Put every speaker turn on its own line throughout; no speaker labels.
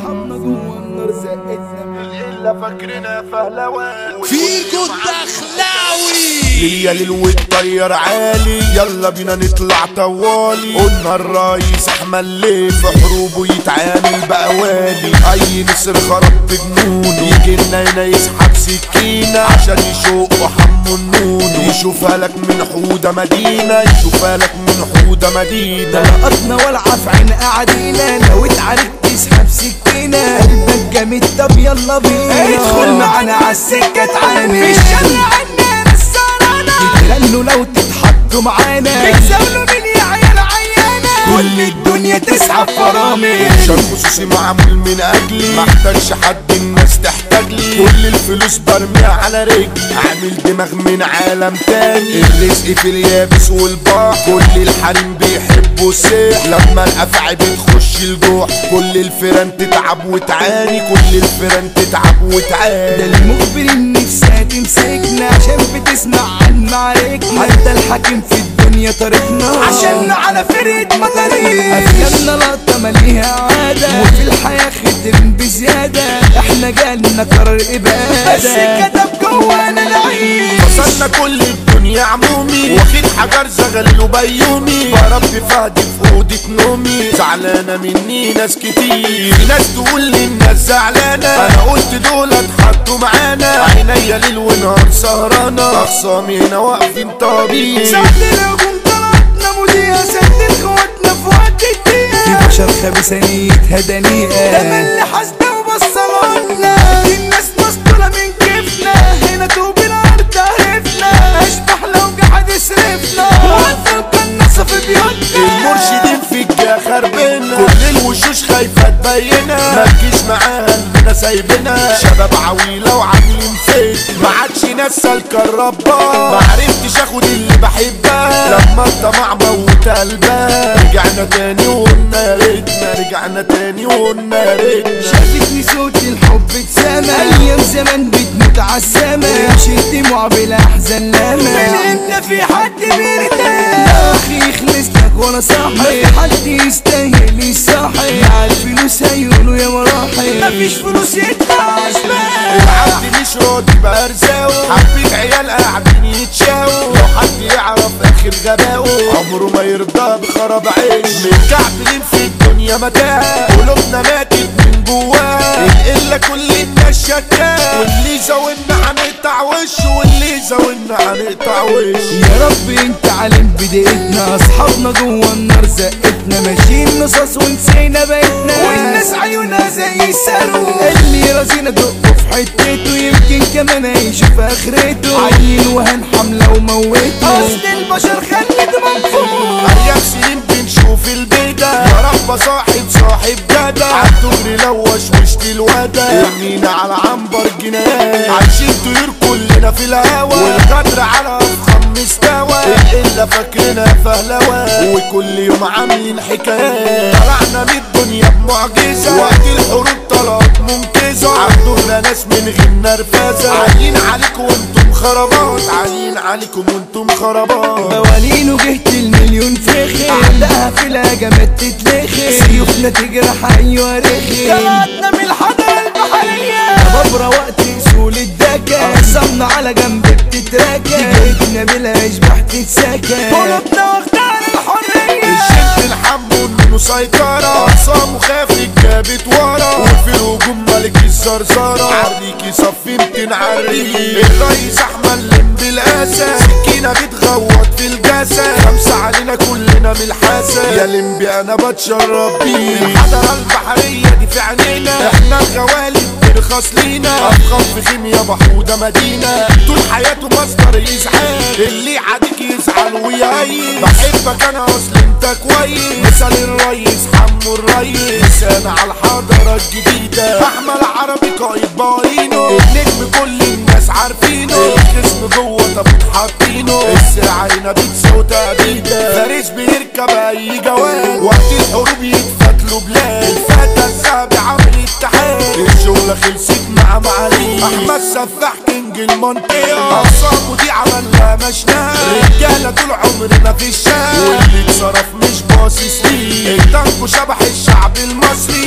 اصحابنا جوه النار زقتنا
الا فاكرنا فهلوان
فيكو الدخلاوي
ليا للود طير عالي يلا بينا نطلع طوالي قلنا الرئيس احمد ليه في حروبه يتعامل بقوالي اي نسر خرب بجنونه يجي لنا هنا يسحب سكينة عشان يشوقوا حمو النون يشوفها لك من حودة مدينة يشوفها لك من حودة مدينة
لقطنا والعة في عين قعدينا لو اتعرفت تسحب سكينة قلبك جامد طب يلا بينا ادخل معانا عالسكة تعاني في الشارع عنا السهرانة يتغنوا لو تتحطوا معانا بتزاولوا مين يا عيال عيانة كل الدنيا تسحب فرامل
شر خصوصي معمول من اجلي محتاجش حد الناس تحتاج لي كل الفلوس برميها على رجلي عامل دماغ من عالم تاني الرزق في اليابس والبحر كل الحريم بيحبوا السيح لما الافعى بتخش الجوع كل الفيران تتعب وتعاني كل الفيران تتعب
ده
وتعاني
المخبرين نفسها تمسكنا عشان بتسمع عن معاركنا حتى الحاكم في الدنيا طريقنا عشان على فرقة مطاريق أفلامنا لقطة ماليها عادة وفي الحياة ختم بزيادة احنا جالنا قرار إبادة بس كتب جوانا العيش
وصلنا كل الدنيا عمومي واخد حجر زغل وبيومي بربي فهدي في اوضة نومي زعلانة مني ناس كتير في ناس تقول لي الناس زعلانة انا قلت دول اتحطوا معانا عينيا ليل ونهار سهرانة اخصامي هنا واقفين طبيب
ساعة الهجوم طلعتنا مذيع سد اخواتنا في وقت الدقيقة في بشر خبيثانيتها دنيئة ده اللي حاسده وبصلنا دي الناس مسطولة من كيفنا هنا توب الارض عرفنا اشبح لو قعد يسرفنا وقفل قناصة في بيوتنا
المرشدين في الجا خربنا كل الوشوش خايفة تبينها ما تجيش معاها اننا سايبنا شباب عويلة وعاملين فين ما عادش ناس سالكة الربا ما عرفتش اخد اللي بحبها لما الطمع موت قلبها رجعنا تاني وقلنا يا ريتنا رجعنا تاني وقلنا يا ريتنا
شافتني صوت الحب اتسمى ايام زمان بتموت عالسما شلت دموع بلا احزان لما من امتى في حد بيرتاح يا اخي خلصتك وانا صاحي ما في حد يستاهل يصاحي مع الفلوس هيقولوا يا مراحي مفيش فلوس يدفع اشباح
العبد مش راضي بارزاقه حبيت عيال قاعدين يتشاقوا لو حد يعرف اخر غباؤه عمره ما يرضى بخراب عيش متكعبلين في الدنيا متاع قلوبنا ماتت من جواها القلة كل الناس شكاها واللي زودنا هنقطع وشه واللي زودنا هنقطع وشه
يا رب انت عالم بدايتنا اصحابنا جوه النار زقتنا ماشيين نصاص ونسينا بيتنا والناس عيونها زي الصاروخ اللي راسينا دقه في حتته يمكن كمان هيشوف اخرته عيل وهن حمله وموته اصل البشر خلت منفوخ
ايام سنين بنشوف البيدة يا رب صاحب صاحب جدع عالدغري لوش وشت الودى ارمينا على عنبر جنان عايشين طيور كلنا في الهوا والقدر على افخم مستوى القلة فاكرنا فهلوة وكل يوم عاملين حكايات طلعنا من الدنيا بمعجزة وقت الحروب طلعت منقذة عندنا ناس من غير نرفزة عالين عليكم وانتم خرابات عالين عليكم وانتم خرابات
موالين وجهت المليون فخر عندها في الهجمات تتلخر سيوفنا تجرح ايوه رخي طلعتنا من الحضارة البحرية ببرة وقت سول الدكا اقسمنا على جنب بتتراكا جيتنا بلا اشباح تتسكن قلوبنا واخدة الحرية
الشد الحمو انه سيطرة اقسامه خافت جابت ورا وفي الهجوم ملك الزرزرة عريكي صفي 200 عريق الرئيس احمد لم بالاسى سكينة بتغوط في الجسد خمسة علينا كلنا من الحسد يا لمبي انا بتشرب بيه الحضارة البحرية دي في عينينا احنا الغوالب بنرخص لينا افخم في خيميا بحودة مدينة طول حياته مصدر ازعاج اللي عاديك يزعل ويعيش بحبك انا اصل انت كويس مثال الريس حمو الريس لسان على الحضارة الجديدة احمد عربي قائد بارينو النجم كل الناس عارفينه الخصم جوه تابوت حاطينه السرعة هنا بتساوي تقديدة فارس بيركب اي جواد وقت الحروب يتفتلوا بلاد الفتى الذهبي عامل اتحاد الشغلة خلصت مع معاليه احمد سفاح كينج المنطقة اقسامه دي عملها مشناها رجالة طول عمرنا في الشارع واللي اتصرف مش باصص ليه التانكو شبح الشعب المصري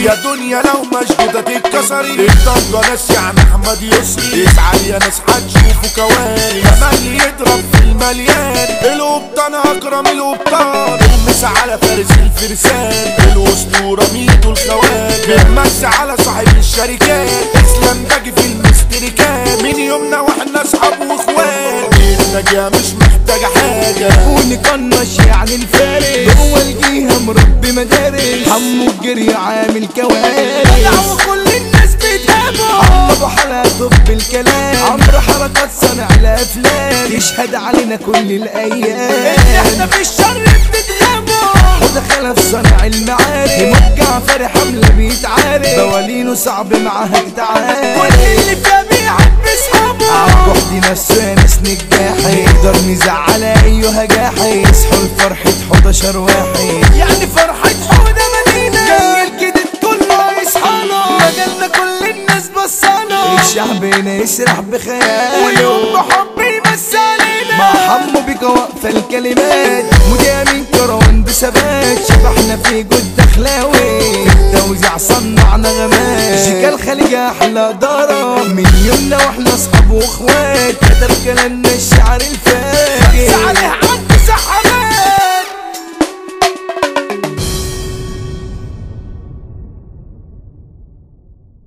يا دنيا لو مشدودة تتكسري الضجة ناس يعني احمد يسري اسعى يا ناس هتشوفوا كوارث امل يضرب في المليان القبطان اكرم القبطان المس على فارس الفرسان الاسطورة ميدو الخواجة المس على صاحب الشركات اسلام باجي في المستركات من يومنا واحنا اصحاب واخوات النجاة مش محتاجة حاجة
ونقنش يعني الفارس جوه الجيهة مربي مدارس حمو الجري عامل كوارث وكل الناس بتهابه عم ابو حلا طب الكلام عمرو حركات صانع الافلام يشهد علينا كل الايام احنا في الشر بنتغابه وده خلف صانع المعارف موجع فرح حمله بيتعارف بوالينه صعب معاها تتعارف كل اللي فيها بيحب اصحابه عالجحد نفسه ناس نجاح يقدر نزعل ايها جاحي يصحوا لفرحة 11 واحد يعني فرحة حودة مدينة جاي الجديد كله يصحانا مجالنا كل الناس بصانا الشعب هنا يسرح بخيال واليوم بحب يمس علينا مع حمو بيك واقفة الكلمات مدامين كروان بثبات شبحنا في جد اخلاوي التوزيع صنع نغمات شيكا الخليج احلى دارة من يومنا واحنا اصحاب واخوات كتب كلامنا الشعر الفات